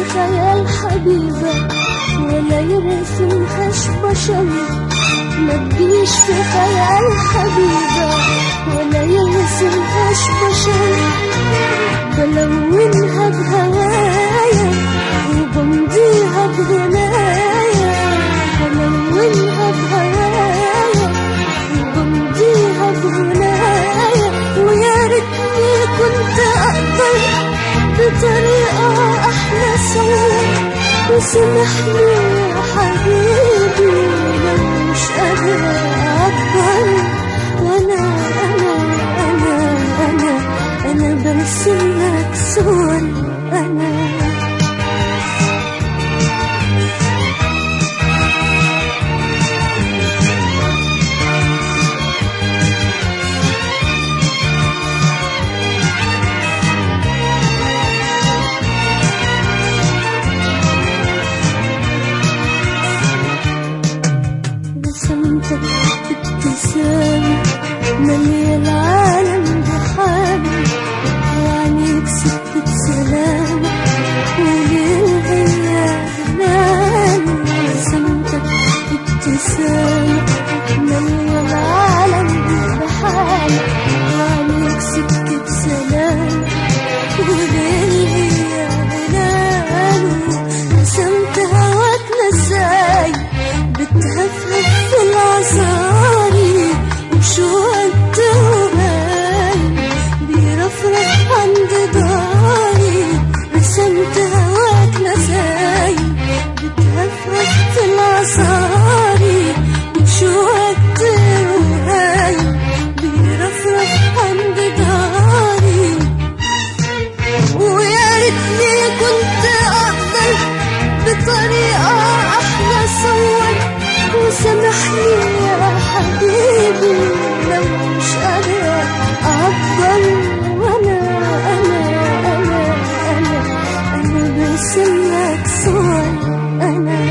خيال حبيبة ولا يرسمهاش بشر ما تجيش في خيال حبيبة ولا يرسمهاش بشر بلونها بهوايا وبمضيها بغنايا بلونها بهوايا وبمضيها بغنايا ويا ريتني كنت اقدر بطريقة احلى سوا وسامحني يا حبيبي لو مش قادرة اعبر وانا انا انا انا انا برسم لك صور انا رسمتك ابتسامة مالية العالم بحالي وعينيك سكت سلامة وليلها نام رسمتك ابتسامة مالية العالم بحالي وعينيك سكت سلامة وليلها نام رسمت هواك نساي بتهفهف في العصاري وشوقت وهاي بيرفرف عند داري رسمت هواك نساي بتهفهف في العصاري وشوقت وهاي بيرفرف عند داري ويا ريتني كنت اقدر بطريقة احلى صور وسامحني يا حبيبي لو مش قادرة اعبر وانا انا انا انا انا برسم لك صور انا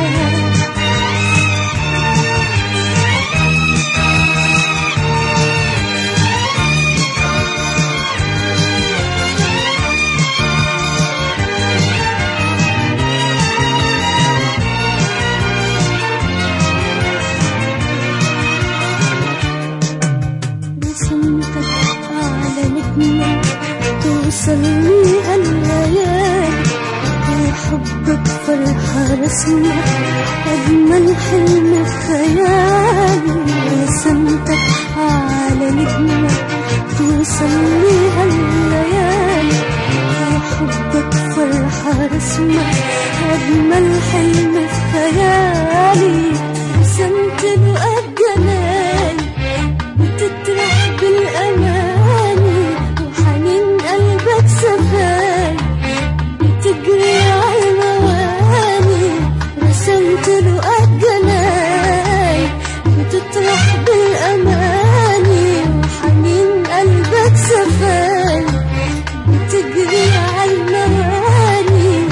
رسمتك على نجمة توصل ليها الليالي وحبك فرحة رسمة أجمل حلم في خيالي رسمتك على نجمة توصل ليها الليالي وحبك فرحة رسمة أجمل حلم في خيالي رسمت له الجمال بتطرح بالأماني وحنين قلبك سفاي بتجري على المواني رسمت له الجناي بتطرح بالأماني وحنين قلبك سفاي بتجري على المواني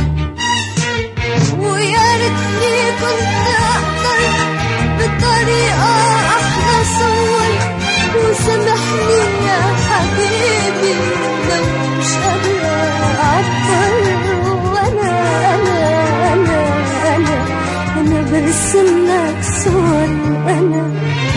ويا ريتني كنت اقدر بطريقة احلى صور وسامحني يا حبيبي لو مش قادرة اعبر وانا انا انا انا انا برسم لك صور انا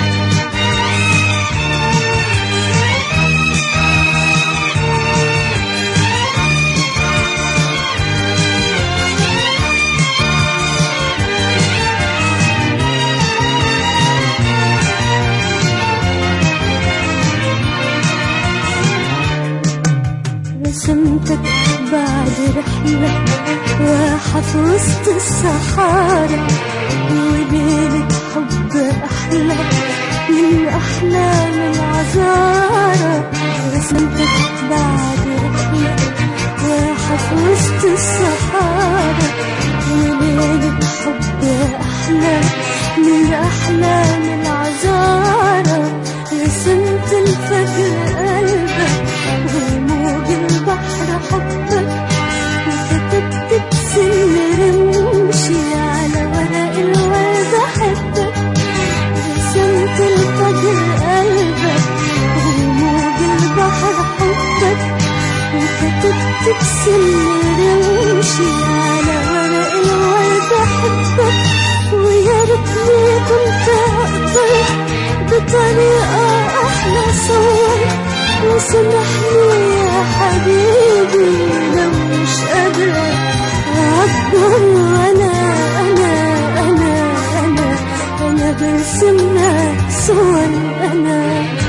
رسمتك بعد رحلة واحة في وسط الصحارى وليلة حب أحلى من أحلام العذارى رسمتك بعد رحلة واحة في وسط الصحارى وليلة حب أحلى من أحلام العذارى رسمت الفجر قلبك وموج البحر حبك وكتبت بسن رموشي على ورق الورد أحبك رسمت الفجر قلبك وموج البحر حبك وكتبت بسن رموشي على ورق بحبك ويا ريتني كنت أقدر بطريقة أحلى صور وسامحني يا حبيبي لو مش قادرة أعبر وأنا أنا أنا أنا أنا برسم لك صور أنا